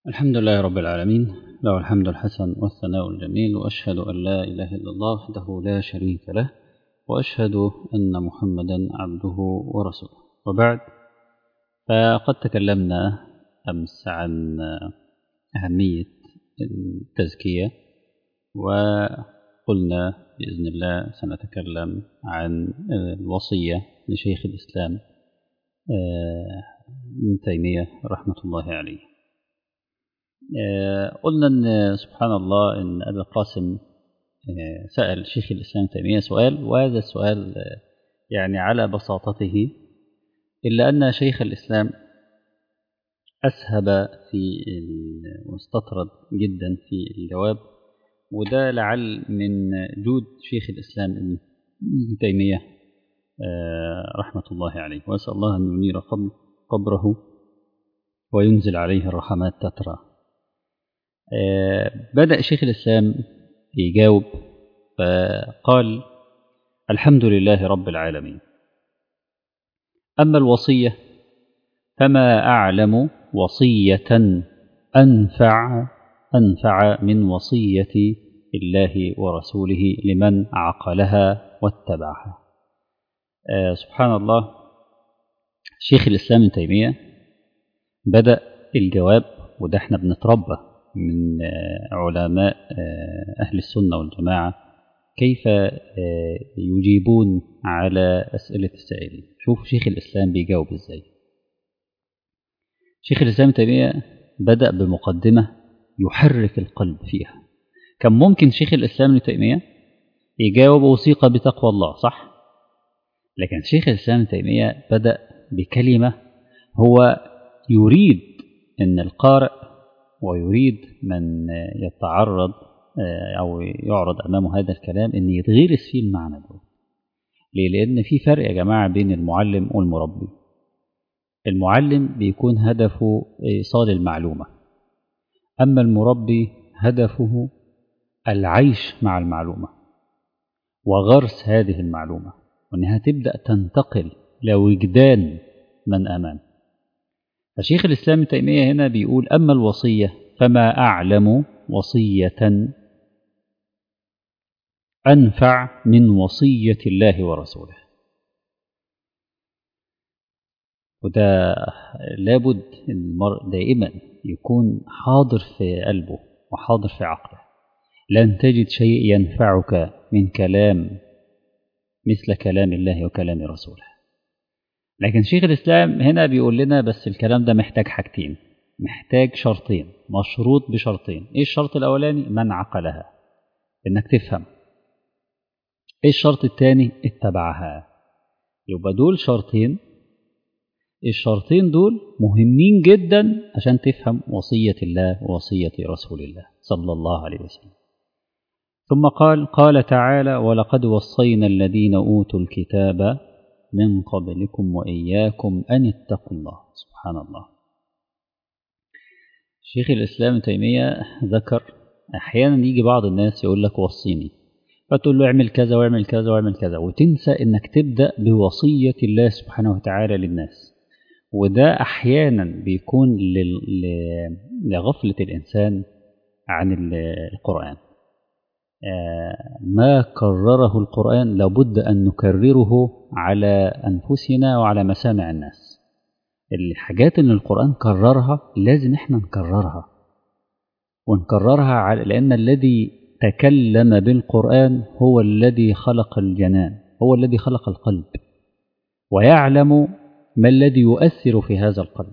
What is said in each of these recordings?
الحمد لله رب العالمين له الحمد الحسن والثناء الجميل وأشهد أن لا إله إلا الله وحده لا شريك له وأشهد أن محمدا عبده ورسوله وبعد فقد تكلمنا أمس عن أهمية التزكية وقلنا بإذن الله سنتكلم عن الوصية لشيخ الإسلام ابن تيمية رحمة الله عليه قلنا أن سبحان الله أن أبي القاسم سأل شيخ الإسلام تيمية سؤال وهذا السؤال يعني على بساطته إلا أن شيخ الإسلام أسهب في واستطرد جدا في الجواب وده لعل من جود شيخ الإسلام ابن تيمية رحمة الله عليه وأسأل الله أن ينير قبره وينزل عليه الرحمات تترى بدأ شيخ الإسلام يجاوب فقال الحمد لله رب العالمين أما الوصية فما أعلم وصية أنفع أنفع من وصية الله ورسوله لمن عقلها واتبعها آه سبحان الله شيخ الإسلام ابن تيمية بدأ الجواب وده احنا بنتربى من آه علماء آه أهل السنة والجماعة كيف يجيبون على أسئلة السائلين شوف شيخ الإسلام بيجاوب إزاي شيخ الإسلام ابن تيمية بدأ بمقدمة يحرك القلب فيها كان ممكن شيخ الإسلام ابن تيمية يجاوب وثيقة بتقوى الله صح لكن شيخ الإسلام ابن تيمية بدأ بكلمة هو يريد أن القارئ ويريد من يتعرض أو يعرض أمامه هذا الكلام أن يتغرس فيه المعنى ده ليه؟ لأن في فرق يا جماعة بين المعلم والمربي المعلم بيكون هدفه إيصال المعلومة أما المربي هدفه العيش مع المعلومة وغرس هذه المعلومة وأنها تبدأ تنتقل لوجدان من أمام فشيخ الإسلام ابن تيمية هنا بيقول أما الوصية فما أعلم وصية أنفع من وصية الله ورسوله وده لابد المرء دائما يكون حاضر في قلبه وحاضر في عقله لن تجد شيء ينفعك من كلام مثل كلام الله وكلام رسوله لكن شيخ الإسلام هنا بيقول لنا بس الكلام ده محتاج حاجتين محتاج شرطين مشروط بشرطين ايه الشرط الأولاني من عقلها انك تفهم ايه الشرط الثاني اتبعها يبقى دول شرطين الشرطين دول مهمين جدا عشان تفهم وصية الله ووصية رسول الله صلى الله عليه وسلم ثم قال قال تعالى ولقد وصينا الذين أوتوا الكتاب من قبلكم وإياكم أن اتقوا الله سبحان الله شيخ الإسلام تيمية ذكر أحيانا يجي بعض الناس يقول لك وصيني فتقول له اعمل كذا واعمل كذا واعمل كذا وتنسى انك تبدأ بوصية الله سبحانه وتعالى للناس وده أحيانا بيكون لغفلة الإنسان عن القرآن ما كرره القرآن لابد أن نكرره على أنفسنا وعلى مسامع الناس الحاجات اللي القرآن كررها لازم احنا نكررها ونكررها على لأن الذي تكلم بالقرآن هو الذي خلق الجنان هو الذي خلق القلب ويعلم ما الذي يؤثر في هذا القلب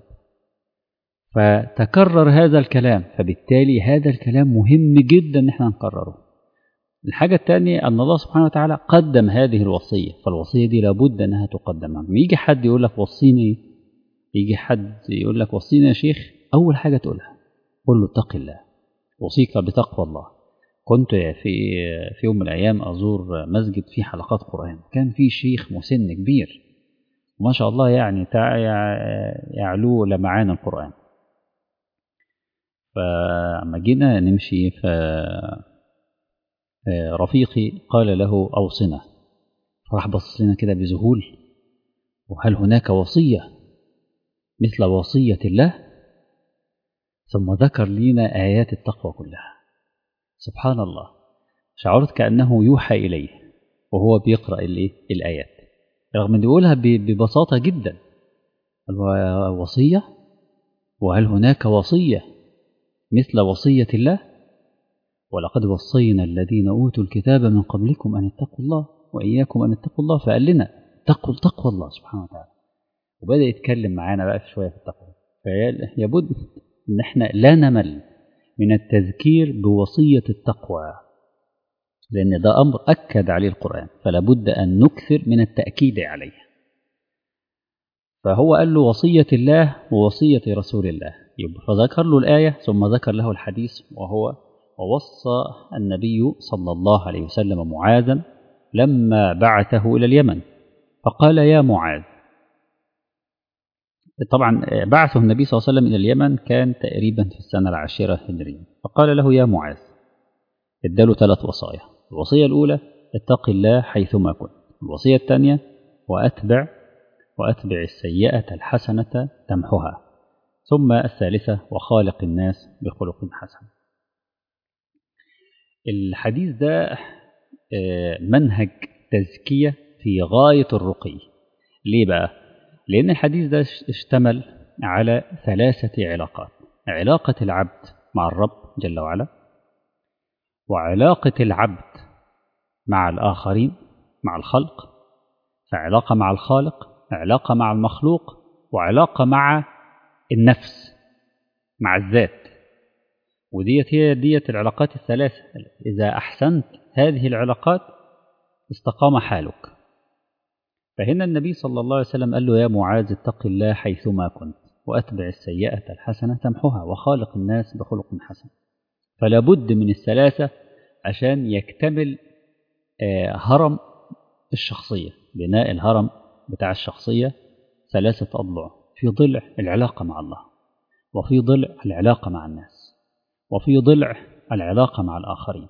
فتكرر هذا الكلام فبالتالي هذا الكلام مهم جدا ان احنا نكرره الحاجة الثانية أن الله سبحانه وتعالى قدم هذه الوصية فالوصية دي لابد أنها تقدم لما يجي حد يقول لك وصيني يجي حد يقول لك وصيني يا شيخ أول حاجة تقولها قل له اتق الله وصيك بتقوى الله كنت في في يوم من الأيام أزور مسجد فيه حلقات قرآن كان في شيخ مسن كبير ما شاء الله يعني يعلو لمعان القرآن فلما جينا نمشي ف رفيقي قال له أوصنا فراح بص لنا كده بذهول وهل هناك وصية مثل وصية الله ثم ذكر لنا آيات التقوى كلها سبحان الله شعرت كأنه يوحى إليه وهو بيقرأ الآيات رغم أن يقولها ببساطة جدا الوصية وهل هناك وصية مثل وصية الله ولقد وصينا الذين أوتوا الكتاب من قبلكم أن اتقوا الله وإياكم أن اتقوا الله فقال لنا اتقوا تقوى الله سبحانه وتعالى وبدأ يتكلم معانا بقى في شوية في التقوى فيبد إن إحنا لا نمل من التذكير بوصية التقوى لأن ده أمر أكد عليه القرآن فلا بد أن نكثر من التأكيد عليه فهو قال له وصية الله ووصية رسول الله فذكر له الآية ثم ذكر له الحديث وهو ووصى النبي صلى الله عليه وسلم معاذا لما بعثه إلى اليمن فقال يا معاذ طبعا بعثه النبي صلى الله عليه وسلم إلى اليمن كان تقريبا في السنة العاشرة هجرية فقال له يا معاذ اداله ثلاث وصايا الوصية الأولى اتق الله حيثما كنت الوصية الثانية وأتبع وأتبع السيئة الحسنة تمحها ثم الثالثة وخالق الناس بخلق حسن الحديث ده منهج تزكية في غاية الرقي ليه بقى؟ لأن الحديث ده اشتمل على ثلاثة علاقات علاقة العبد مع الرب جل وعلا وعلاقة العبد مع الآخرين مع الخلق فعلاقة مع الخالق علاقة مع المخلوق وعلاقة مع النفس مع الذات وديت هي ديت العلاقات الثلاثة إذا أحسنت هذه العلاقات استقام حالك فهنا النبي صلى الله عليه وسلم قال له يا معاذ اتق الله حيثما كنت وأتبع السيئة الحسنة تمحها وخالق الناس بخلق حسن فلا بد من الثلاثة عشان يكتمل هرم الشخصية بناء الهرم بتاع الشخصية ثلاثة أضلع في ضلع العلاقة مع الله وفي ضلع العلاقة مع الناس وفي ضلع العلاقة مع الآخرين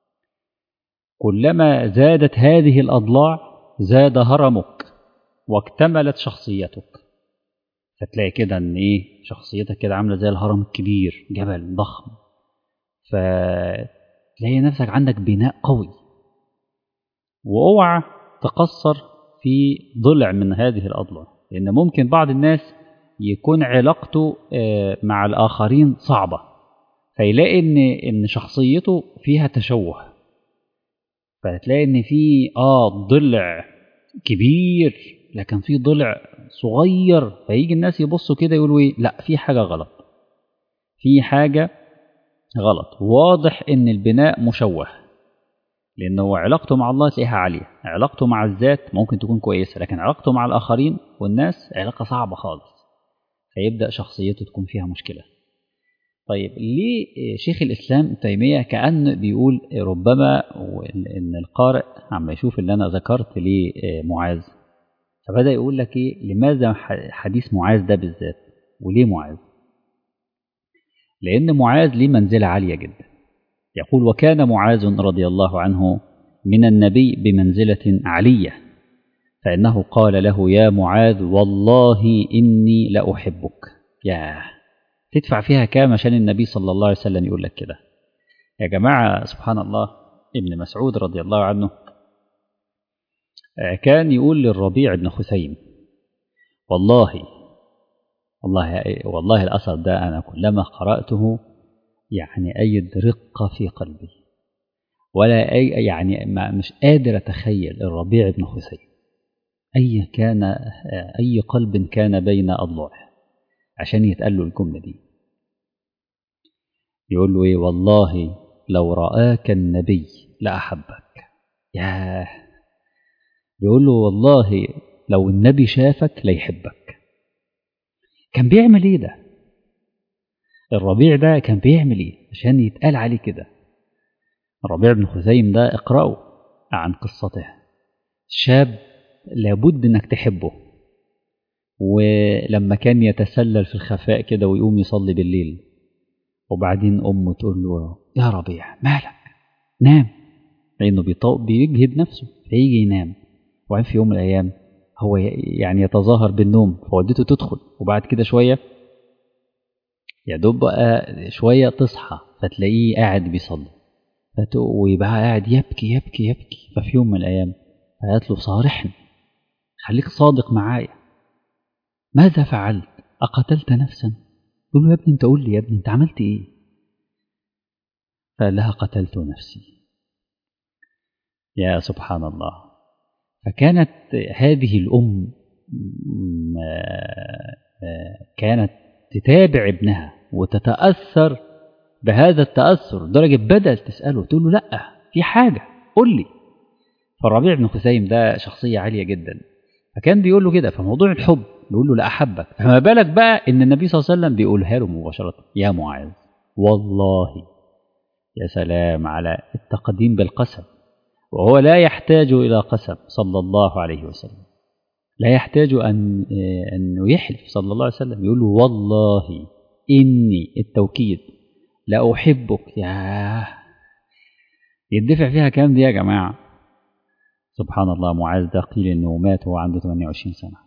كلما زادت هذه الأضلاع زاد هرمك واكتملت شخصيتك فتلاقي كده ان ايه شخصيتك كده عامله زي الهرم الكبير جبل ضخم فتلاقي نفسك عندك بناء قوي واوعى تقصر في ضلع من هذه الاضلاع لان ممكن بعض الناس يكون علاقته مع الاخرين صعبه فيلاقي ان ان شخصيته فيها تشوه فتلاقي ان في اه ضلع كبير لكن في ضلع صغير فيجي الناس يبصوا كده يقولوا ايه لا في حاجه غلط في حاجه غلط واضح ان البناء مشوه لان هو علاقته مع الله تلاقيها عاليه علاقته مع الذات ممكن تكون كويسه لكن علاقته مع الاخرين والناس علاقه صعبه خالص فيبدا شخصيته تكون فيها مشكله طيب ليه شيخ الإسلام تيمية كأن بيقول ربما إن القارئ عم يشوف اللي أنا ذكرت ليه معاذ فبدأ يقول لك إيه لماذا حديث معاذ ده بالذات وليه معاذ لأن معاذ ليه منزلة عالية جدا يقول وكان معاذ رضي الله عنه من النبي بمنزلة علية فإنه قال له يا معاذ والله إني لأحبك ياه تدفع فيها كام عشان النبي صلى الله عليه وسلم يقول لك كده يا جماعة سبحان الله ابن مسعود رضي الله عنه كان يقول للربيع بن خثيم والله والله والله الأثر ده أنا كلما قرأته يعني أجد رقة في قلبي ولا أي يعني ما مش قادر أتخيل الربيع بن خثيم أي كان أي قلب كان بين أضلاعه عشان يتقال له الجملة دي يقول له إيه والله لو رآك النبي لأحبك ياه بيقول له والله لو النبي شافك ليحبك كان بيعمل ايه ده الربيع ده كان بيعمل ايه عشان يتقال عليه كده الربيع بن خزيم ده اقرأوا عن قصته شاب لابد انك تحبه ولما كان يتسلل في الخفاء كده ويقوم يصلي بالليل وبعدين أمه تقول له يا ربيع مالك نام لأنه بيجهد نفسه فيجي ينام وبعدين في يوم من الأيام هو يعني يتظاهر بالنوم فوالدته تدخل وبعد كده شوية يا دوب بقى شوية تصحى فتلاقيه قاعد بيصلي ويبقى قاعد يبكي يبكي يبكي ففي يوم من الأيام فقالت له صارحني خليك صادق معايا ماذا فعلت أقتلت نفسا يقول له يا ابني انت قول لي يا ابني انت عملت ايه فقال لها قتلت نفسي يا سبحان الله فكانت هذه الأم كانت تتابع ابنها وتتأثر بهذا التأثر لدرجة بدأت تسأله تقول له لأ في حاجة قول لي فالربيع بن خثيم ده شخصية عالية جدا فكان بيقول له كده فموضوع الحب بيقول له لأحبك فما بالك بقى إن النبي صلى الله عليه وسلم بيقولها له مباشرة يا معاذ والله يا سلام على التقديم بالقسم وهو لا يحتاج إلى قسم صلى الله عليه وسلم لا يحتاج أن أنه يحلف صلى الله عليه وسلم يقول له والله إني التوكيد لأحبك يا يدفع فيها كام دي يا جماعة سبحان الله معاذ ده قيل إنه مات وهو عنده 28 سنة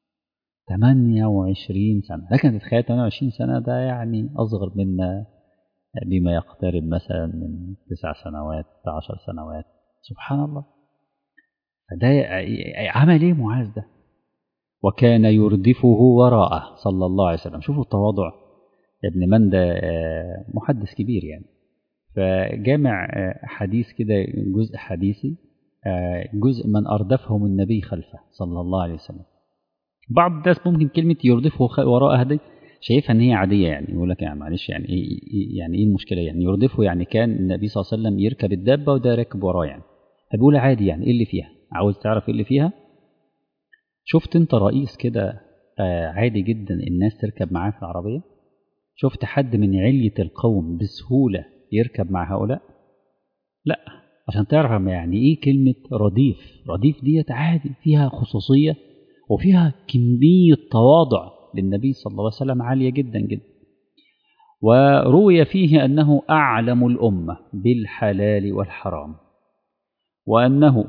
28 سنة لكن تتخيل 28 سنة ده يعني أصغر منا بما يقترب مثلا من تسع سنوات عشر سنوات سبحان الله فده عمل ايه معاذ ده وكان يردفه وراءه صلى الله عليه وسلم شوفوا التواضع ابن مندى محدث كبير يعني فجامع حديث كده جزء حديثي جزء من أردفهم النبي خلفه صلى الله عليه وسلم بعض الناس ممكن كلمة يردفه وراءه دي شايفها ان هي عاديه يعني يقول لك يعني معلش يعني ايه يعني ايه المشكله يعني يردفه يعني كان النبي صلى الله عليه وسلم يركب الدابه وده راكب وراه يعني فبيقول عادي يعني ايه اللي فيها عاوز تعرف ايه اللي فيها شفت انت رئيس كده آه عادي جدا الناس تركب معاه في العربيه شفت حد من علية القوم بسهولة يركب مع هؤلاء لا عشان تعرف يعني ايه كلمة رديف رديف ديت عادي فيها خصوصية وفيها كمية تواضع للنبي صلى الله عليه وسلم عالية جدا جدا وروي فيه أنه أعلم الأمة بالحلال والحرام وأنه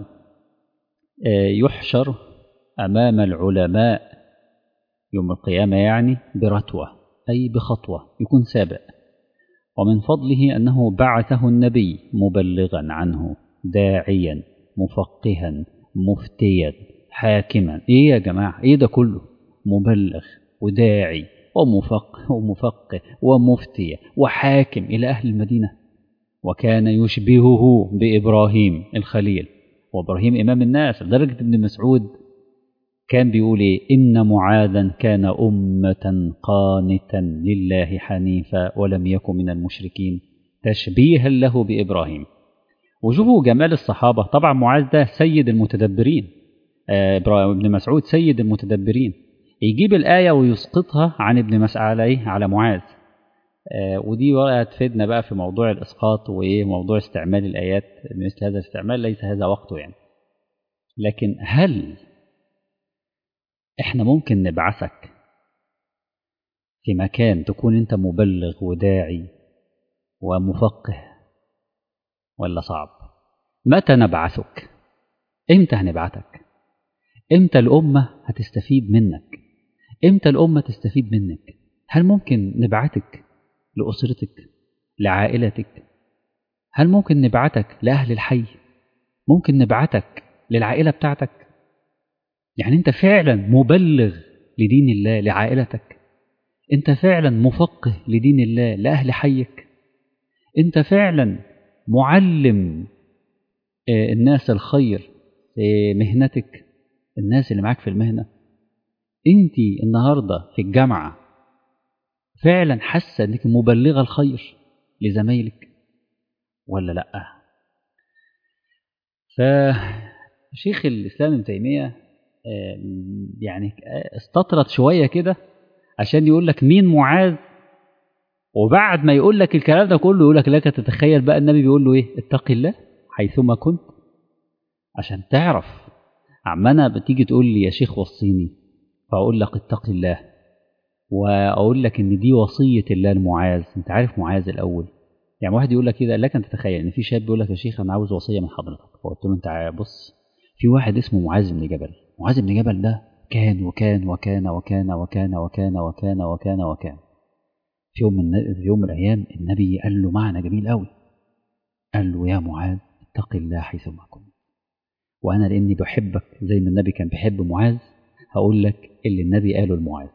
يحشر أمام العلماء يوم القيامة يعني برتوة أي بخطوة يكون سابق ومن فضله أنه بعثه النبي مبلغا عنه داعيا مفقها مفتيا حاكما إيه يا جماعة إيه ده كله مبلغ وداعي ومفقه ومفقه ومفتي وحاكم إلى أهل المدينة وكان يشبهه بإبراهيم الخليل وإبراهيم إمام الناس لدرجة ابن مسعود كان بيقول إيه إن معاذا كان أمة قانتا لله حنيفا ولم يكن من المشركين تشبيها له بإبراهيم وشوفوا جمال الصحابة طبعا معاذ ده سيد المتدبرين آه ابن مسعود سيد المتدبرين يجيب الآية ويسقطها عن ابن مسعود عليه على معاذ آه ودي بقى تفيدنا بقى في موضوع الإسقاط وإيه موضوع استعمال الآيات مثل هذا الاستعمال ليس هذا وقته يعني لكن هل احنا ممكن نبعثك في مكان تكون انت مبلغ وداعي ومفقه ولا صعب متى نبعثك امتى هنبعثك امتى الأمة هتستفيد منك امتى الأمة تستفيد منك هل ممكن نبعتك لأسرتك لعائلتك هل ممكن نبعتك لأهل الحي ممكن نبعتك للعائلة بتاعتك يعني انت فعلا مبلغ لدين الله لعائلتك انت فعلا مفقه لدين الله لأهل حيك انت فعلا معلم الناس الخير في مهنتك الناس اللي معاك في المهنة انت النهاردة في الجامعة فعلا حاسة انك مبلغة الخير لزمايلك ولا لأ فشيخ الإسلام ابن تيمية يعني استطرد شوية كده عشان يقول لك مين معاذ وبعد ما يقول لك الكلام ده كله يقول لك لك تتخيل بقى النبي بيقول له ايه اتق الله حيثما كنت عشان تعرف عمنا بتيجي تقول لي يا شيخ وصيني فاقول لك اتق الله واقول لك ان دي وصيه الله لمعاذ انت عارف معاذ الاول يعني واحد يقول لك كده لك ان تتخيل ان في شاب بيقول لك يا شيخ انا عاوز وصيه من حضرتك فقلت له انت بص في واحد اسمه معاذ بن جبل معاذ بن جبل ده كان وكان وكان وكان وكان وكان وكان وكان وكان في يوم من في يوم من الايام النبي قال له معنى جميل قوي قال له يا معاذ اتق الله حيثما كنت وانا لاني بحبك زي ما النبي كان بيحب معاذ هقول لك اللي النبي قاله لمعاذ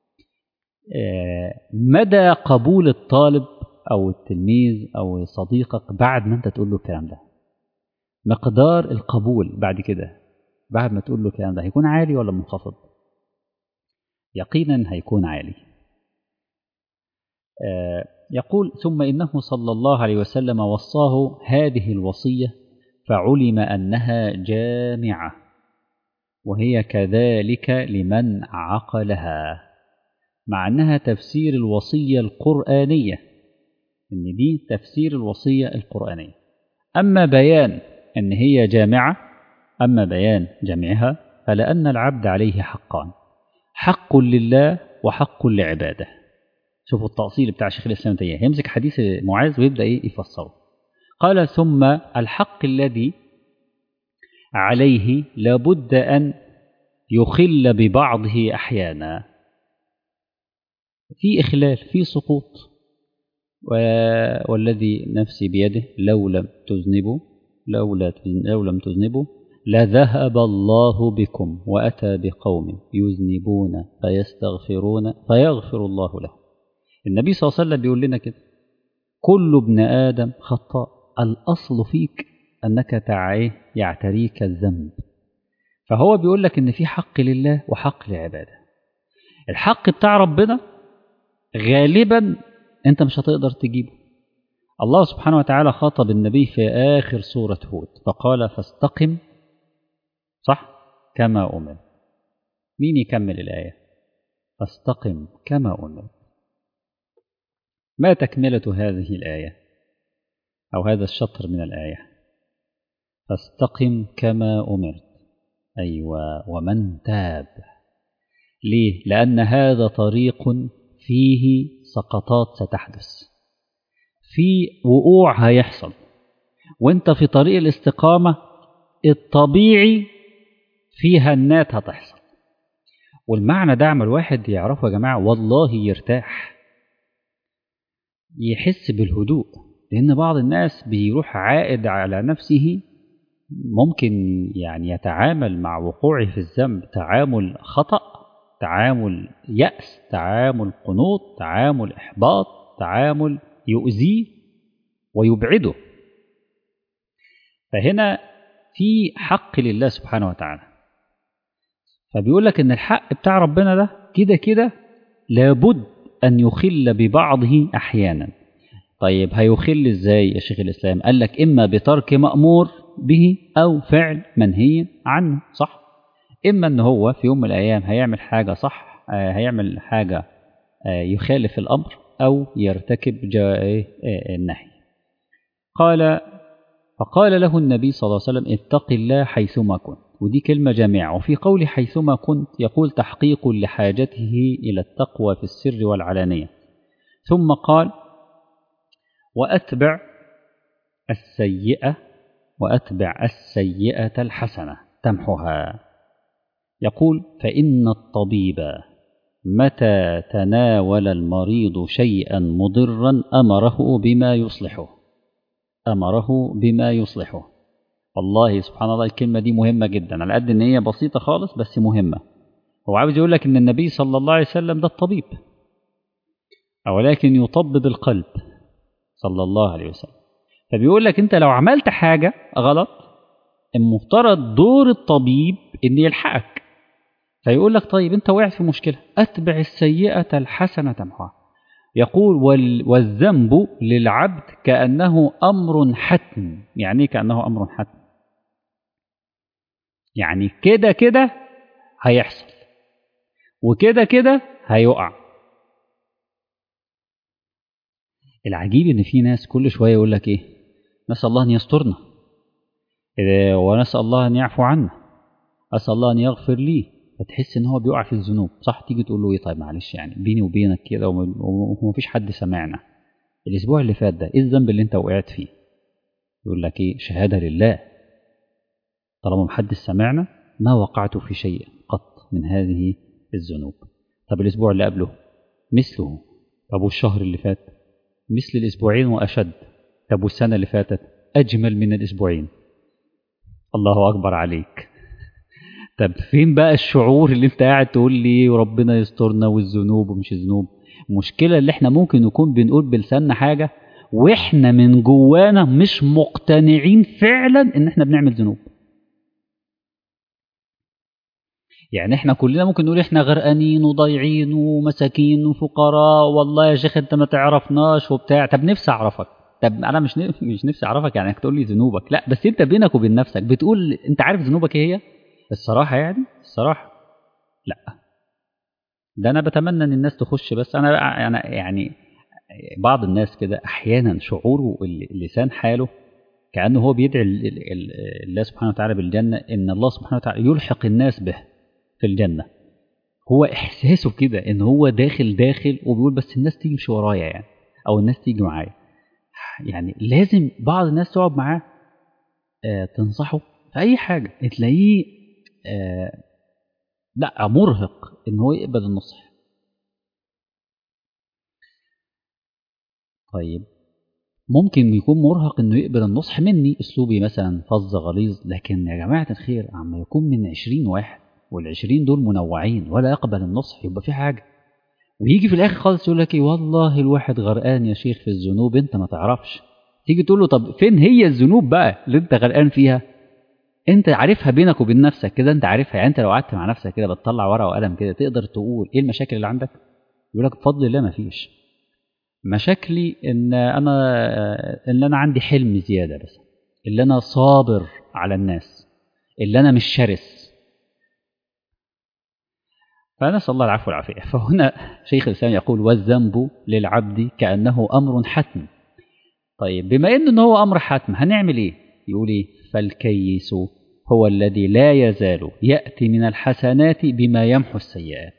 مدى قبول الطالب او التلميذ او صديقك بعد ما انت تقول له الكلام ده مقدار القبول بعد كده بعد ما تقول له الكلام ده هيكون عالي ولا منخفض يقينا هيكون عالي يقول ثم انه صلى الله عليه وسلم وصاه هذه الوصيه فعلم انها جامعه وهي كذلك لمن عقلها مع انها تفسير الوصيه القرانيه ان دي تفسير الوصيه القرانيه اما بيان ان هي جامعه اما بيان جمعها فلان العبد عليه حقان حق لله وحق لعباده شوفوا التأصيل بتاع شيخ الإسلام تيمية يمسك حديث معاذ ويبدأ إيه يفسره قال ثم الحق الذي عليه لابد أن يخل ببعضه أحيانا في إخلال في سقوط والذي نفسي بيده لو لم تذنبوا لو, لو لم تذنبوا لذهب الله بكم وأتى بقوم يذنبون فيستغفرون فيغفر الله لهم النبي صلى الله عليه وسلم بيقول لنا كده كل ابن آدم خطاء الأصل فيك أنك تعيه يعتريك الذنب فهو بيقول لك إن في حق لله وحق لعباده الحق بتاع ربنا غالبا أنت مش هتقدر تجيبه الله سبحانه وتعالى خاطب النبي في آخر سورة هود فقال فاستقم صح كما أمر مين يكمل الآية فاستقم كما أمر ما تكملة هذه الآية أو هذا الشطر من الآية فاستقم كما أمرت أيوة ومن تاب ليه؟ لأن هذا طريق فيه سقطات ستحدث في وقوع هيحصل وانت في طريق الاستقامة الطبيعي فيها النات هتحصل والمعنى ده عمل واحد يعرفه يا جماعة والله يرتاح يحس بالهدوء لأن بعض الناس بيروح عائد على نفسه ممكن يعني يتعامل مع وقوعه في الذنب تعامل خطأ تعامل يأس تعامل قنوط تعامل إحباط تعامل يؤذيه ويبعده فهنا في حق لله سبحانه وتعالى فبيقول لك ان الحق بتاع ربنا ده كده كده لابد ان يخل ببعضه احيانا طيب هيخل ازاي يا شيخ الاسلام قال لك اما بترك مامور به او فعل منهي عنه صح اما ان هو في يوم من الايام هيعمل حاجه صح هيعمل حاجه يخالف الامر أو يرتكب النهي قال فقال له النبي صلى الله عليه وسلم اتق الله حيثما كنت ودي كلمة جامعة وفي قول حيثما كنت يقول تحقيق لحاجته إلى التقوى في السر والعلانية ثم قال وأتبع السيئة وأتبع السيئة الحسنة تمحها يقول فإن الطبيب متى تناول المريض شيئا مضرا امره بما يصلحه امره بما يصلحه والله سبحان الله الكلمه دي مهمه جدا على قد ان هي بسيطه خالص بس مهمه هو عاوز يقول لك ان النبي صلى الله عليه وسلم ده الطبيب ولكن يطبب القلب صلى الله عليه وسلم فبيقول لك انت لو عملت حاجه غلط المفترض دور الطبيب ان يلحقك فيقول لك طيب انت وقعت في مشكله اتبع السيئه الحسنه تمحها يقول وال والذنب للعبد كانه امر حتم يعني كانه امر حتم يعني كده كده هيحصل وكده كده هيقع العجيب ان في ناس كل شويه يقول لك ايه نسال الله ان يسترنا ونسال الله ان يعفو عنا اسال الله ان يغفر لي فتحس ان هو بيقع في الذنوب صح تيجي تقول له ايه طيب معلش يعني بيني وبينك كده ومفيش حد سمعنا الاسبوع اللي فات ده ايه الذنب اللي انت وقعت فيه يقول لك ايه شهاده لله طالما محدش سمعنا ما وقعت في شيء قط من هذه الذنوب طب الاسبوع اللي قبله مثله طب والشهر اللي فات مثل الأسبوعين وأشد طب والسنة اللي فاتت أجمل من الأسبوعين الله أكبر عليك طب فين بقى الشعور اللي انت قاعد تقول لي وربنا يسترنا والذنوب ومش الذنوب المشكلة اللي احنا ممكن نكون بنقول بلساننا حاجة واحنا من جوانا مش مقتنعين فعلا ان احنا بنعمل ذنوب يعني احنا كلنا ممكن نقول احنا غرقانين وضايعين ومساكين وفقراء والله يا شيخ انت ما تعرفناش وبتاع طب نفسي اعرفك طب انا مش مش نفسي اعرفك يعني انك تقول لي ذنوبك لا بس انت بينك وبين نفسك بتقول انت عارف ذنوبك ايه هي الصراحه يعني الصراحه لا ده انا بتمنى ان الناس تخش بس انا انا يعني بعض الناس كده احيانا شعوره لسان حاله كانه هو بيدعي الله سبحانه وتعالى بالجنه ان الله سبحانه وتعالى يلحق الناس به في الجنه هو احساسه كده ان هو داخل داخل وبيقول بس الناس تمشي ورايا يعني او الناس تيجي معايا يعني لازم بعض الناس تقعد معاه آه تنصحه في اي حاجه تلاقيه آه لا مرهق ان هو يقبل النصح طيب ممكن يكون مرهق انه يقبل النصح مني اسلوبي مثلا فظ غليظ لكن يا جماعه الخير عما يكون من عشرين واحد والعشرين دول منوعين ولا يقبل النصح يبقى في حاجه ويجي في الاخر خالص يقول لك ايه والله الواحد غرقان يا شيخ في الذنوب انت ما تعرفش تيجي تقول له طب فين هي الذنوب بقى اللي انت غرقان فيها انت عارفها بينك وبين نفسك كده انت عارفها يعني انت لو قعدت مع نفسك كده بتطلع ورقه وقلم كده تقدر تقول ايه المشاكل اللي عندك يقول لك بفضل الله ما فيش مشاكلي ان انا ان انا عندي حلم زياده بس اللي انا صابر على الناس اللي انا مش شرس فنسأل الله العفو والعافية فهنا شيخ الإسلام يقول والذنب للعبد كأنه أمر حتم طيب بما إن هو أمر حتم هنعمل إيه يقول إيه فالكيس هو الذي لا يزال يأتي من الحسنات بما يمحو السيئات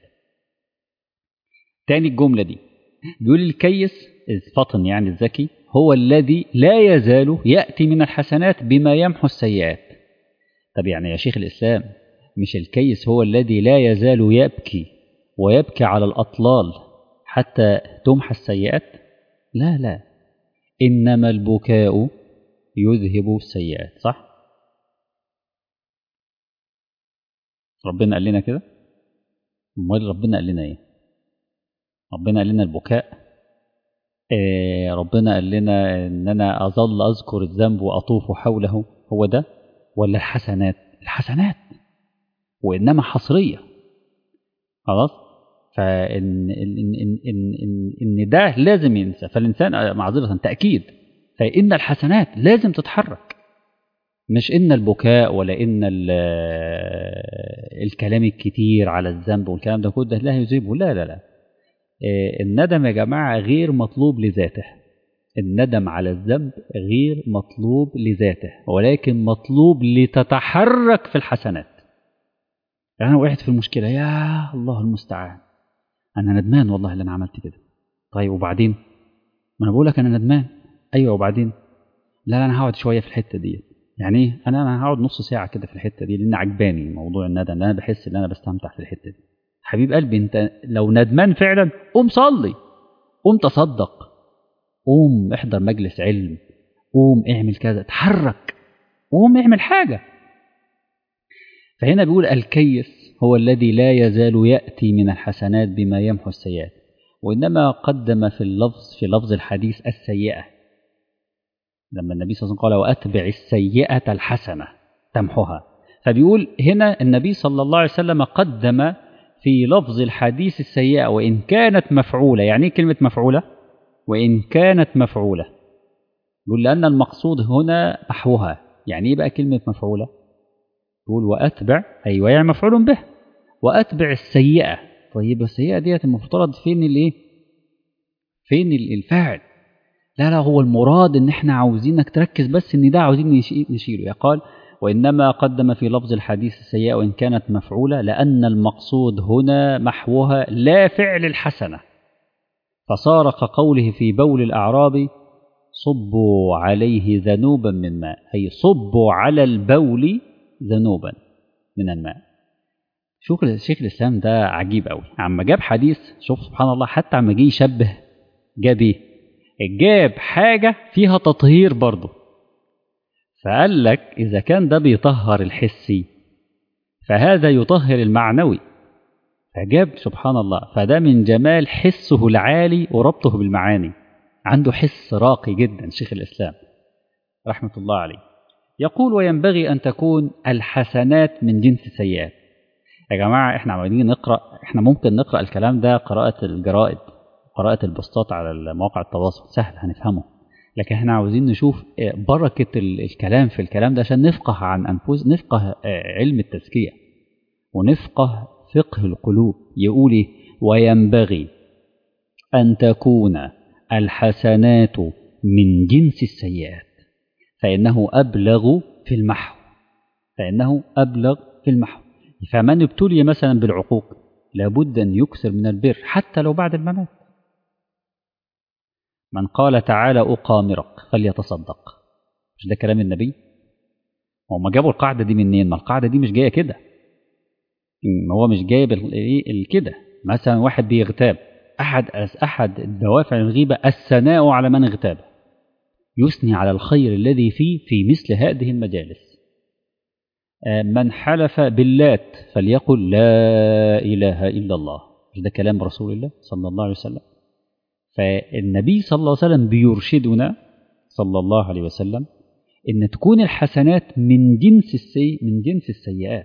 تاني الجملة دي بيقول الكيس الفطن يعني الذكي هو الذي لا يزال يأتي من الحسنات بما يمحو السيئات طب يعني يا شيخ الإسلام مش الكيس هو الذي لا يزال يبكي ويبكي على الأطلال حتى تمحى السيئات لا لا إنما البكاء يذهب السيئات صح ربنا قال لنا كده امال ربنا قال لنا ايه ربنا قال لنا البكاء إيه ربنا قال لنا ان انا اظل اذكر الذنب واطوف حوله هو ده ولا الحسنات الحسنات وانما حصريه خلاص فان ان ان ان ان, إن ده لازم ينسى فالانسان معذره تاكيد فان الحسنات لازم تتحرك مش ان البكاء ولا ان الكلام الكتير على الذنب والكلام ده كله لا يذيبه لا لا لا الندم يا جماعه غير مطلوب لذاته الندم على الذنب غير مطلوب لذاته ولكن مطلوب لتتحرك في الحسنات انا وقعت في المشكله يا الله المستعان انا ندمان والله اللي انا عملت كده طيب وبعدين ما انا بقول لك انا ندمان ايوه وبعدين لا لا انا هقعد شويه في الحته دي يعني ايه انا انا هقعد نص ساعه كده في الحته دي لان عجباني موضوع الندم لان انا بحس ان انا بستمتع في الحته دي حبيب قلبي انت لو ندمان فعلا قوم صلي قوم تصدق قوم احضر مجلس علم قوم اعمل كذا اتحرك قوم اعمل حاجه فهنا بيقول الكيس هو الذي لا يزال يأتي من الحسنات بما يمحو السيئات وإنما قدم في اللفظ في لفظ الحديث السيئة لما النبي صلى الله عليه وسلم قال وأتبع السيئة الحسنة تمحها فبيقول هنا النبي صلى الله عليه وسلم قدم في لفظ الحديث السيئة وإن كانت مفعولة يعني إيه كلمة مفعولة وإن كانت مفعولة يقول لأن المقصود هنا محوها يعني إيه بقى كلمة مفعولة يقول وأتبع أيوة يعني مفعول به وأتبع السيئة طيب السيئة ديت المفترض فين الإيه فين الفاعل لا لا هو المراد إن إحنا عاوزينك تركز بس إن ده عاوزين نشيله قال وإنما قدم في لفظ الحديث السيئة وإن كانت مفعولة لأن المقصود هنا محوها لا فعل الحسنة فصار كقوله في بول الأعراب صبوا عليه ذنوبا من ماء أي صبوا على البول ذنوبا من الماء شوف شيخ الإسلام ده عجيب قوي عما جاب حديث شوف سبحان الله حتى عما جه يشبه جاب ايه جاب حاجة فيها تطهير برضه فقال لك إذا كان ده بيطهر الحسي فهذا يطهر المعنوي فجاب سبحان الله فده من جمال حسه العالي وربطه بالمعاني عنده حس راقي جدا شيخ الإسلام رحمة الله عليه يقول وينبغي أن تكون الحسنات من جنس السيئات يا جماعة احنا عمالين نقرأ احنا ممكن نقرأ الكلام ده قراءة الجرائد قراءة البوستات على مواقع التواصل سهل هنفهمه لكن احنا عاوزين نشوف بركة الكلام في الكلام ده عشان نفقه عن أنفس نفقه علم التزكية ونفقه فقه القلوب يقول إيه؟ وينبغي أن تكون الحسنات من جنس السيئات فإنه أبلغ في المحو فإنه أبلغ في المحو فمن ابتلي مثلا بالعقوق لابد أن يكثر من البر حتى لو بعد الممات من قال تعالى أقامرك فليتصدق مش ده كلام النبي هم جابوا القاعدة دي منين ما القاعدة دي مش جاية كده هو مش جايب كده مثلا واحد بيغتاب أحد أحد الدوافع الغيبة الثناء على من اغتاب يثني على الخير الذي فيه في مثل هذه المجالس من حلف باللات فليقل لا إله إلا الله مش ده كلام رسول الله صلى الله عليه وسلم فالنبي صلى الله عليه وسلم بيرشدنا صلى الله عليه وسلم ان تكون الحسنات من جنس السي من جنس السيئات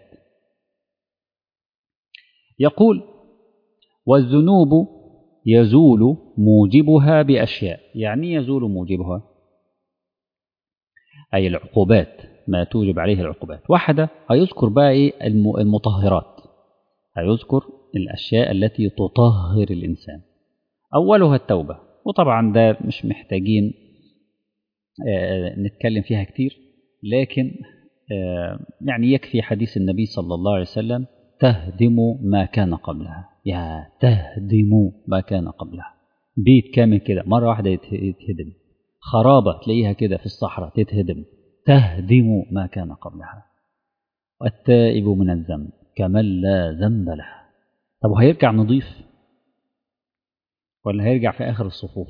يقول والذنوب يزول موجبها باشياء يعني يزول موجبها اي العقوبات ما توجب عليه العقوبات واحده هيذكر بقى ايه المطهرات هيذكر الاشياء التي تطهر الانسان أولها التوبة وطبعا ده مش محتاجين نتكلم فيها كتير لكن يعني يكفي حديث النبي صلى الله عليه وسلم تهدم ما كان قبلها يا تهدم ما كان قبلها بيت كامل كده مرة واحدة يتهدم خرابة تلاقيها كده في الصحراء تتهدم تهدم ما كان قبلها والتائب من الذنب كمن لا ذنب له طب وهيرجع نضيف ولا هيرجع في آخر الصفوف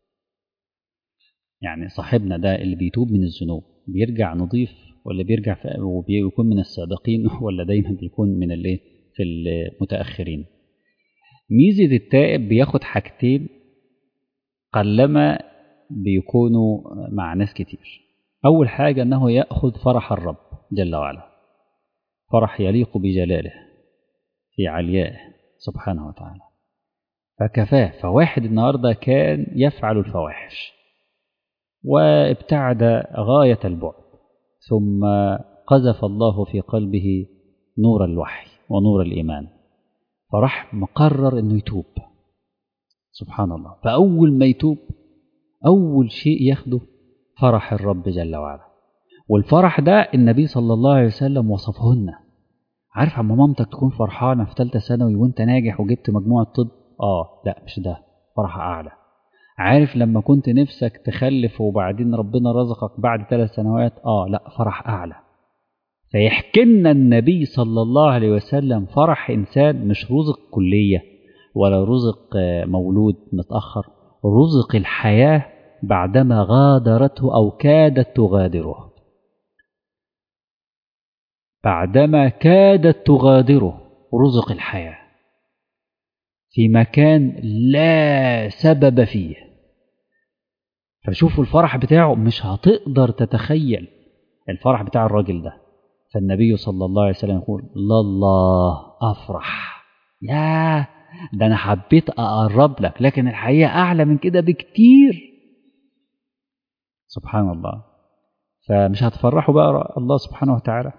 يعني صاحبنا ده اللي بيتوب من الذنوب بيرجع نظيف ولا بيرجع في وبيكون من السابقين ولا دايما بيكون من الايه في المتأخرين ميزة التائب بياخد حاجتين قلما بيكونوا مع ناس كتير أول حاجة أنه يأخذ فرح الرب جل وعلا فرح يليق بجلاله في عليائه سبحانه وتعالى فكفاه فواحد النهاردة كان يفعل الفواحش وابتعد غاية البعد ثم قذف الله في قلبه نور الوحي ونور الإيمان فراح مقرر أنه يتوب سبحان الله فأول ما يتوب أول شيء ياخده فرح الرب جل وعلا والفرح ده النبي صلى الله عليه وسلم وصفه لنا عارف عم مامتك تكون فرحانة في ثالثة ثانوي وانت ناجح وجبت مجموعة طب اه لا مش ده فرح أعلى عارف لما كنت نفسك تخلف وبعدين ربنا رزقك بعد ثلاث سنوات اه لا فرح أعلى فيحكي لنا النبي صلى الله عليه وسلم فرح إنسان مش رزق كلية ولا رزق مولود متأخر رزق الحياة بعدما غادرته أو كادت تغادره بعدما كادت تغادره رزق الحياة في مكان لا سبب فيه فشوفوا الفرح بتاعه مش هتقدر تتخيل الفرح بتاع الراجل ده فالنبي صلى الله عليه وسلم يقول لله أفرح يا ده أنا حبيت أقرب لك لكن الحقيقة أعلى من كده بكتير سبحان الله فمش هتفرحوا بقى الله سبحانه وتعالى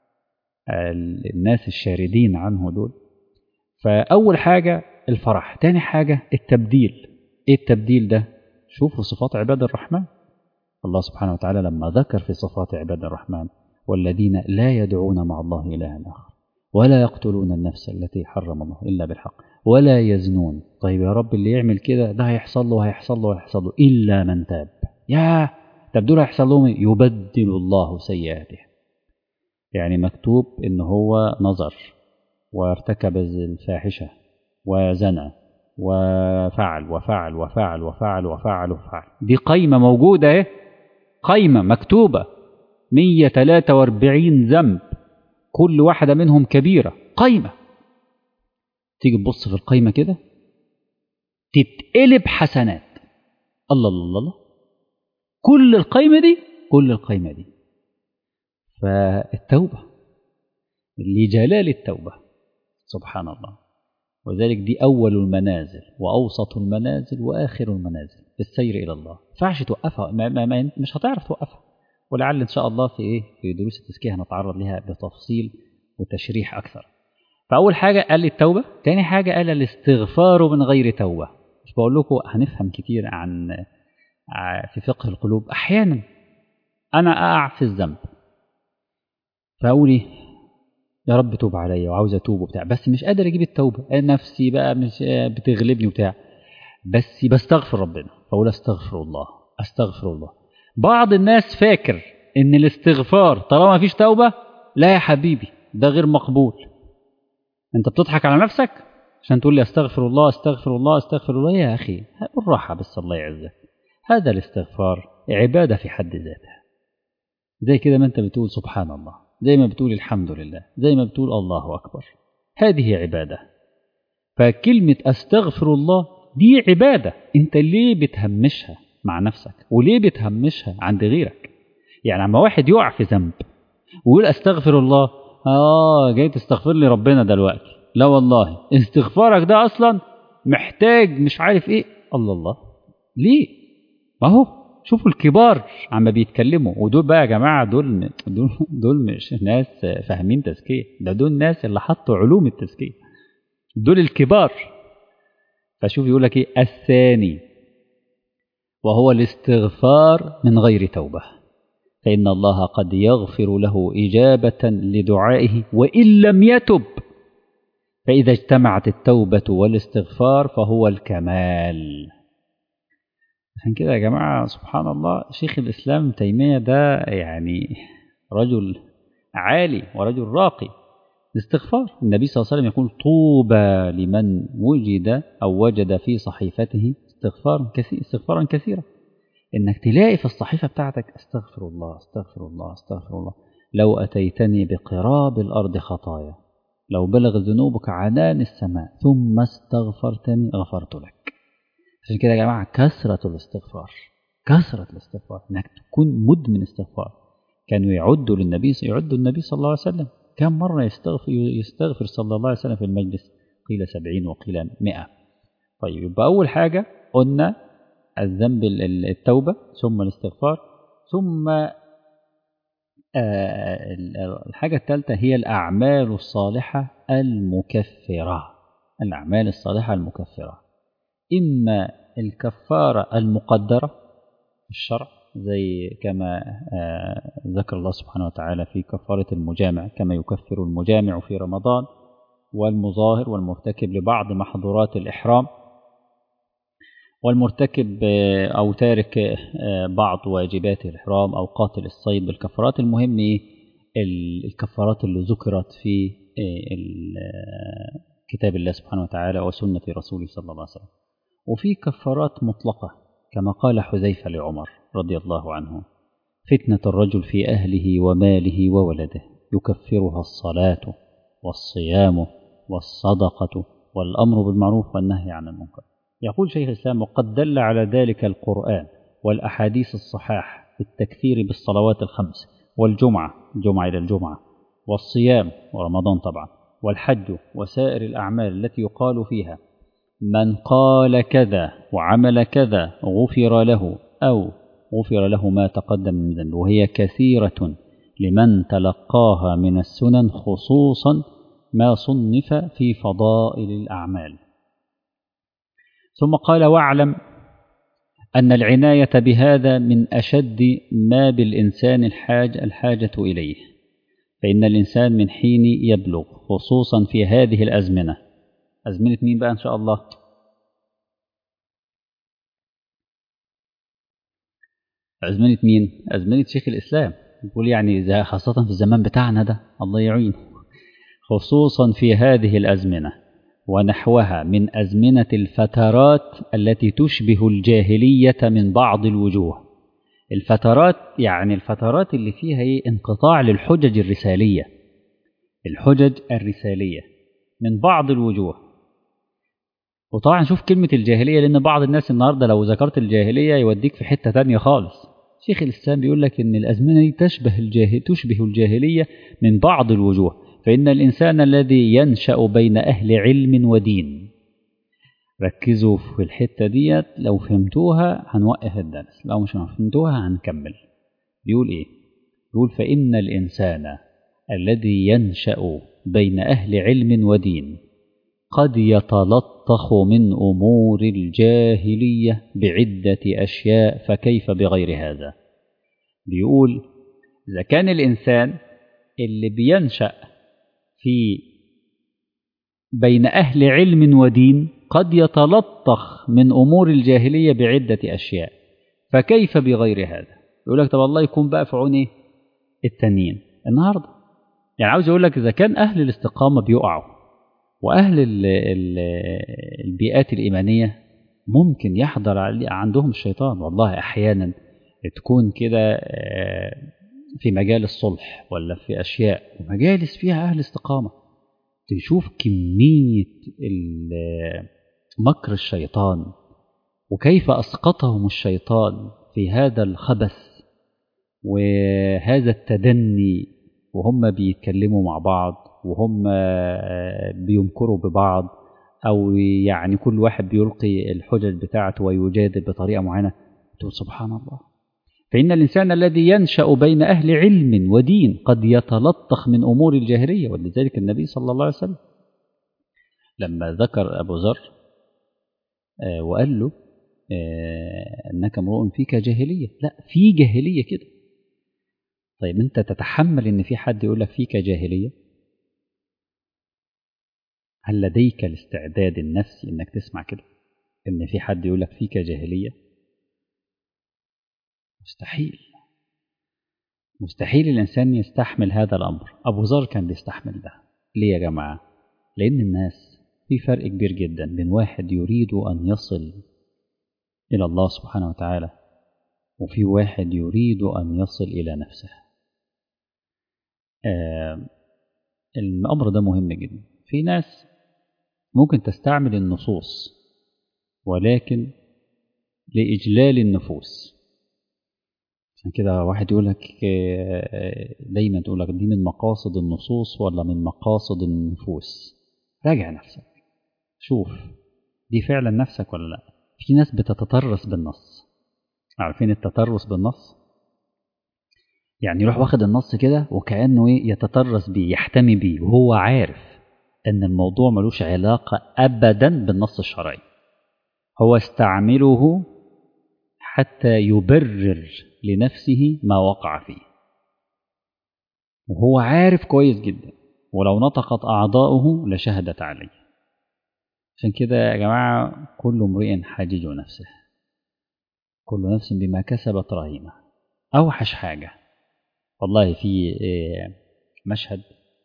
الناس الشاردين عنه دول فأول حاجة الفرح تاني حاجة التبديل إيه التبديل ده شوفوا صفات عباد الرحمن الله سبحانه وتعالى لما ذكر في صفات عباد الرحمن والذين لا يدعون مع الله إلها آخر ولا يقتلون النفس التي حرم الله إلا بالحق ولا يزنون طيب يا رب اللي يعمل كده ده هيحصل له هيحصل له هيحصل له إلا من تاب يا طب دول هيحصل لهم يبدل الله سيئاته يعني مكتوب إن هو نظر وارتكب الفاحشة وزنى وفعل وفعل وفعل وفعل وفعل وفعل دي قايمة موجودة اهي قايمة مكتوبة 143 ذنب كل واحدة منهم كبيرة قايمة تيجي تبص في القايمة كده تتقلب حسنات الله الله الله كل القايمة دي كل القايمة دي فالتوبة لجلال التوبة سبحان الله وذلك دي أول المنازل وأوسط المنازل وآخر المنازل بالسير إلى الله ما ينفعش توقفها ما ما ما مش هتعرف توقفها ولعل إن شاء الله في إيه في دروس التزكية هنتعرض لها بتفصيل وتشريح أكثر فأول حاجة قال لي التوبة تاني حاجة قال الاستغفار من غير توبة مش بقول لكم هنفهم كتير عن في فقه القلوب أحيانا أنا أقع في الذنب فأقول إيه يا رب توب عليا وعاوز اتوب وبتاع بس مش قادر اجيب التوبه نفسي بقى مش بتغلبني وبتاع بس بستغفر ربنا فاقول استغفر الله استغفر الله بعض الناس فاكر ان الاستغفار طالما مفيش توبه لا يا حبيبي ده غير مقبول انت بتضحك على نفسك عشان تقول لي استغفر الله استغفر الله استغفر الله يا اخي بالراحه بس الله يعزك هذا الاستغفار عباده في حد ذاتها زي كده ما انت بتقول سبحان الله زي ما بتقول الحمد لله زي ما بتقول الله أكبر هذه عبادة فكلمة أستغفر الله دي عبادة أنت ليه بتهمشها مع نفسك وليه بتهمشها عند غيرك يعني لما واحد يقع في ذنب ويقول أستغفر الله آه جاي تستغفر لي ربنا دلوقتي لا والله استغفارك ده أصلا محتاج مش عارف إيه الله الله ليه ما هو شوفوا الكبار عم بيتكلموا ودول بقى يا جماعه دول دول دول مش ناس فاهمين تزكيه ده دول ناس اللي حطوا علوم التزكيه دول الكبار فشوف يقول لك ايه الثاني وهو الاستغفار من غير توبه فان الله قد يغفر له اجابه لدعائه وان لم يتب فاذا اجتمعت التوبه والاستغفار فهو الكمال عشان كده يا جماعة سبحان الله شيخ الإسلام تيمية ده يعني رجل عالي ورجل راقي الاستغفار النبي صلى الله عليه وسلم يقول طوبى لمن وجد أو وجد في صحيفته استغفارا كثير استغفارا كثيرا إنك تلاقي في الصحيفة بتاعتك استغفر الله استغفر الله استغفر الله لو أتيتني بقراب الأرض خطايا لو بلغ ذنوبك عنان السماء ثم استغفرتني غفرت لك عشان كده يا جماعة كثرة الاستغفار كثرة الاستغفار انك تكون مدمن استغفار كانوا يعدوا للنبي يعدوا النبي صلى الله عليه وسلم كم مرة يستغفر يستغفر صلى الله عليه وسلم في المجلس قيل سبعين وقيل مئة طيب يبقى أول حاجة قلنا الذنب التوبة ثم الاستغفار ثم الحاجة الثالثة هي الأعمال الصالحة المكفرة الأعمال الصالحة المكفرة إما الكفارة المقدرة في الشرع زي كما ذكر الله سبحانه وتعالى في كفارة المجامع كما يكفر المجامع في رمضان والمظاهر والمرتكب لبعض محظورات الإحرام والمرتكب أو تارك بعض واجبات الإحرام أو قاتل الصيد بالكفارات المهم الكفارات اللي ذكرت في كتاب الله سبحانه وتعالى وسنة رسوله صلى الله عليه وسلم وفي كفارات مطلقة كما قال حذيفة لعمر رضي الله عنه فتنة الرجل في أهله وماله وولده يكفرها الصلاة والصيام والصدقة والأمر بالمعروف والنهي عن المنكر يقول شيخ الإسلام وقد دل على ذلك القرآن والأحاديث الصحاح بالتكثير بالصلوات الخمس والجمعة الجمعة إلى الجمعة والصيام ورمضان طبعا والحج وسائر الأعمال التي يقال فيها من قال كذا وعمل كذا غفر له أو غفر له ما تقدم من ذنبه وهي كثيرة لمن تلقاها من السنن خصوصا ما صنف في فضائل الأعمال ثم قال واعلم أن العناية بهذا من أشد ما بالإنسان الحاج الحاجة إليه فإن الإنسان من حين يبلغ خصوصا في هذه الأزمنة أزمنة مين بقى إن شاء الله أزمنة مين أزمنة شيخ الإسلام يقول يعني خاصة في الزمان بتاعنا ده الله يعينه خصوصا في هذه الأزمنة ونحوها من أزمنة الفترات التي تشبه الجاهلية من بعض الوجوه الفترات يعني الفترات اللي فيها ايه انقطاع للحجج الرسالية الحجج الرسالية من بعض الوجوه وطبعا شوف كلمة الجاهلية لأن بعض الناس النهاردة لو ذكرت الجاهلية يوديك في حتة تانية خالص شيخ الإسلام بيقول لك إن الأزمنة دي تشبه الجاهل تشبه الجاهلية من بعض الوجوه فإن الإنسان الذي ينشأ بين أهل علم ودين ركزوا في الحتة ديت لو فهمتوها هنوقف الدرس لو مش فهمتوها هنكمل بيقول إيه بيقول فإن الإنسان الذي ينشأ بين أهل علم ودين قد يتلطخ من أمور الجاهلية بعدة أشياء فكيف بغير هذا بيقول إذا كان الإنسان اللي بينشأ في بين أهل علم ودين قد يتلطخ من أمور الجاهلية بعدة أشياء فكيف بغير هذا يقول لك طب الله يكون بقى في عون إيه؟ التانيين النهاردة يعني عاوز يقول لك إذا كان أهل الاستقامة بيقعوا وأهل ال ال البيئات الإيمانية ممكن يحضر عندهم الشيطان والله أحيانا تكون كده في مجال الصلح ولا في أشياء مجالس فيها أهل استقامة تشوف كمية مكر الشيطان وكيف أسقطهم الشيطان في هذا الخبث وهذا التدني وهم بيتكلموا مع بعض وهم بيمكروا ببعض أو يعني كل واحد بيلقي الحجج بتاعته ويجادل بطريقة معينة تقول سبحان الله فإن الإنسان الذي ينشأ بين أهل علم ودين قد يتلطخ من أمور الجاهلية ولذلك النبي صلى الله عليه وسلم لما ذكر أبو ذر وقال له أنك امرؤ فيك جاهلية لا في جاهلية كده طيب أنت تتحمل أن في حد يقول لك فيك جاهلية هل لديك الاستعداد النفسي أنك تسمع كده أن في حد يقول لك فيك جاهلية مستحيل مستحيل الإنسان يستحمل هذا الأمر أبو ذر كان بيستحمل ده ليه يا جماعة لأن الناس في فرق كبير جدا بين واحد يريد أن يصل إلى الله سبحانه وتعالى وفي واحد يريد أن يصل إلى نفسه آه الأمر ده مهم جدا في ناس ممكن تستعمل النصوص ولكن لإجلال النفوس عشان كده واحد يقول لك دايما تقول لك دي من مقاصد النصوص ولا من مقاصد النفوس راجع نفسك شوف دي فعلا نفسك ولا لا في ناس بتتطرس بالنص عارفين التطرس بالنص يعني يروح واخد النص كده وكأنه ايه يتطرس بيه يحتمي بيه وهو عارف ان الموضوع ملوش علاقة ابدا بالنص الشرعي هو استعمله حتى يبرر لنفسه ما وقع فيه وهو عارف كويس جدا ولو نطقت أعضاؤه لشهدت عليه عشان كده يا جماعة كل امرئ حاجج نفسه كل نفس بما كسبت رهينة أوحش حاجة والله في مشهد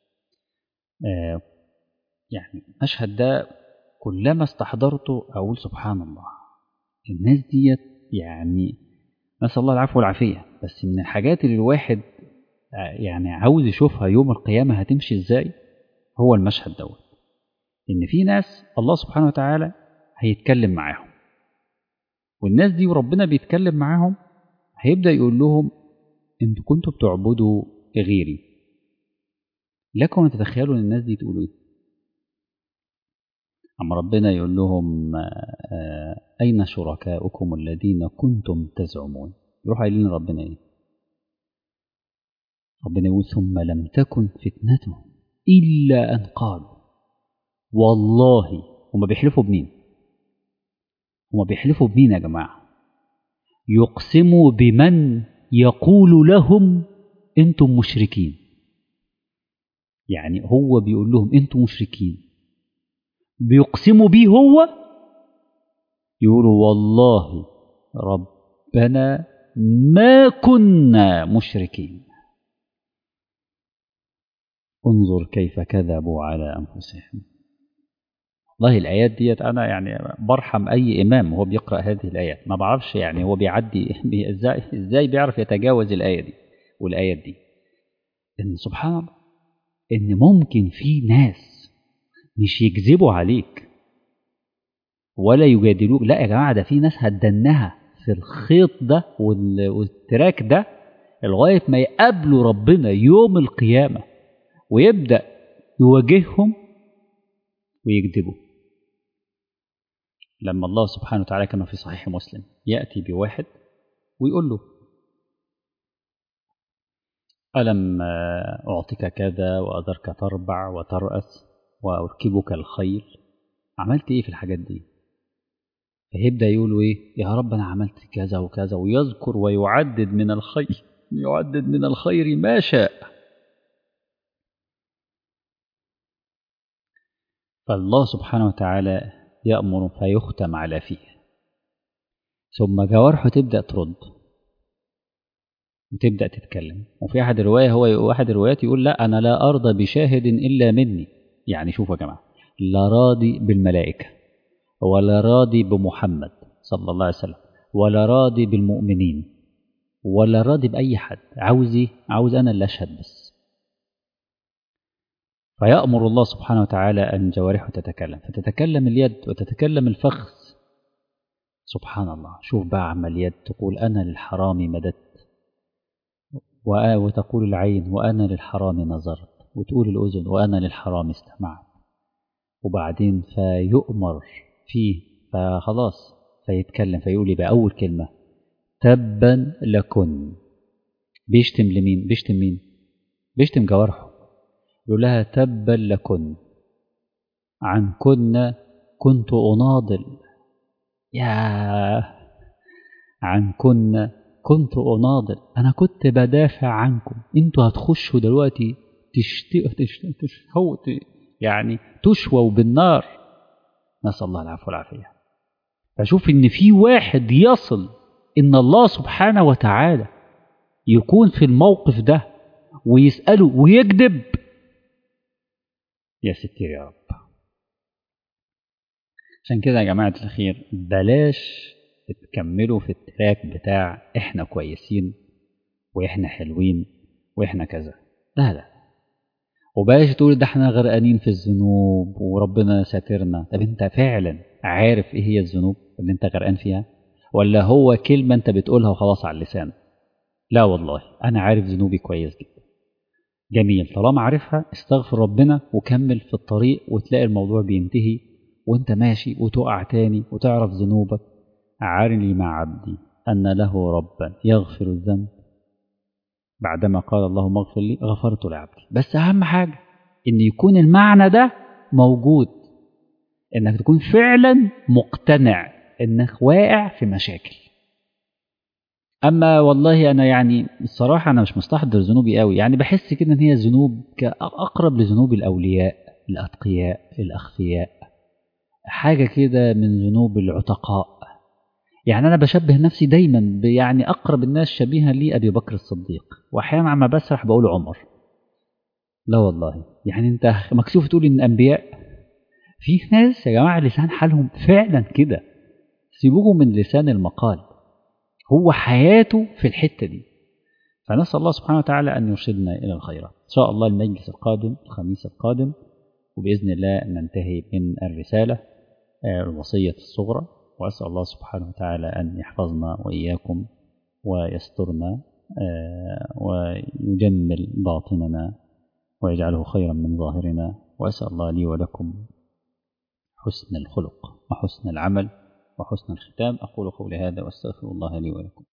يعني المشهد ده كلما استحضرته أقول سبحان الله الناس ديت يعني نسأل الله العفو والعافية بس من الحاجات اللي الواحد يعني عاوز يشوفها يوم القيامة هتمشي ازاي هو المشهد دوت إن في ناس الله سبحانه وتعالى هيتكلم معاهم والناس دي وربنا بيتكلم معاهم هيبدأ يقول لهم انتوا كنتوا بتعبدوا غيري لكم تتخيلوا ان الناس دي تقولوا ايه أما ربنا يقول لهم أين شركاؤكم الذين كنتم تزعمون يروح قايلين ربنا إيه ربنا يقول ثم لم تكن فتنتهم إلا أن قالوا والله هما بيحلفوا بمين هما بيحلفوا بمين يا جماعة يقسموا بمن يقول لهم أنتم مشركين يعني هو بيقول لهم أنتم مشركين بيقسموا بيه هو يقولوا والله ربنا ما كنا مشركين انظر كيف كذبوا على أنفسهم والله الآيات ديت أنا يعني برحم أي إمام وهو بيقرأ هذه الآيات ما بعرفش يعني هو بيعدي بي إزاي إزاي بيعرف يتجاوز الآية دي والآيات دي إن سبحان الله إن ممكن في ناس مش يكذبوا عليك ولا يجادلوك لا يا جماعة ده في ناس هتدنها في الخيط ده والتراك ده لغاية ما يقابلوا ربنا يوم القيامة ويبدأ يواجههم ويكذبوا لما الله سبحانه وتعالى كما في صحيح مسلم يأتي بواحد ويقول له ألم أعطيك كذا وأذرك تربع وترأس وأركبك الخيل عملت إيه في الحاجات دي فيبدأ يقول إيه يا رب أنا عملت كذا وكذا ويذكر ويعدد من الخير يعدد من الخير ما شاء فالله سبحانه وتعالى يأمر فيختم على فيه ثم جوارحه تبدأ ترد وتبدأ تتكلم وفي أحد الرواية هو أحد الروايات يقول لا أنا لا أرضى بشاهد إلا مني يعني شوفوا يا جماعة لا راضي بالملائكة ولا راضي بمحمد صلى الله عليه وسلم ولا راضي بالمؤمنين ولا راضي بأي حد عاوز إيه؟ عاوز أنا اللي أشهد بس فيأمر الله سبحانه وتعالى أن جوارحه تتكلم فتتكلم اليد وتتكلم الفخذ سبحان الله شوف بقى عم اليد تقول أنا للحرام مددت وتقول العين وأنا للحرام نظرت وتقول الأذن وأنا للحرام استمعت وبعدين فيؤمر فيه فخلاص فيتكلم فيقول لي بأول كلمة تبا لكن بيشتم لمين بيشتم مين بيشتم جوارحه يقول لها تبا لكن عن كنا كنت أناضل يا عن كنا كنت أناضل أنا كنت بدافع عنكم أنتوا هتخشوا دلوقتي تشتوا يعني تشووا بالنار نسأل الله العفو والعافية فشوف إن في واحد يصل إن الله سبحانه وتعالى يكون في الموقف ده ويسأله ويكذب يا ستير يا رب عشان كده يا جماعة الخير بلاش تكملوا في التراك بتاع احنا كويسين واحنا حلوين واحنا كذا لا لا وبلاش تقول ده احنا غرقانين في الذنوب وربنا ساترنا طب انت فعلا عارف ايه هي الذنوب اللي انت غرقان فيها ولا هو كلمة انت بتقولها وخلاص على اللسان لا والله انا عارف ذنوبي كويس جدا جميل طالما عارفها استغفر ربنا وكمل في الطريق وتلاقي الموضوع بينتهي وانت ماشي وتقع تاني وتعرف ذنوبك عارني مع عبدي أن له ربا يغفر الذنب بعدما قال اللهم اغفر لي غفرت لعبدي بس أهم حاجة إن يكون المعنى ده موجود إنك تكون فعلا مقتنع إنك واقع في مشاكل أما والله أنا يعني الصراحة أنا مش مستحضر ذنوبي قوي يعني بحس كده إن هي ذنوب أقرب لذنوب الأولياء الأتقياء الأخفياء حاجة كده من ذنوب العتقاء يعني أنا بشبه نفسي دايما يعني أقرب الناس شبيها لي أبي بكر الصديق وأحيانا عما بسرح بقول عمر لا والله يعني أنت مكسوف تقول إن أنبياء في ناس يا جماعة لسان حالهم فعلا كده سيبوه من لسان المقال هو حياته في الحتة دي فنسأل الله سبحانه وتعالى أن يرشدنا إلى الخيرات إن شاء الله المجلس القادم الخميس القادم وبإذن الله ننتهي من الرسالة الوصية الصغرى وأسأل الله سبحانه وتعالى أن يحفظنا وإياكم ويسترنا ويجمل باطننا ويجعله خيرا من ظاهرنا وأسأل الله لي ولكم حسن الخلق وحسن العمل وحسن الختام أقول قولي هذا وأستغفر الله لي ولكم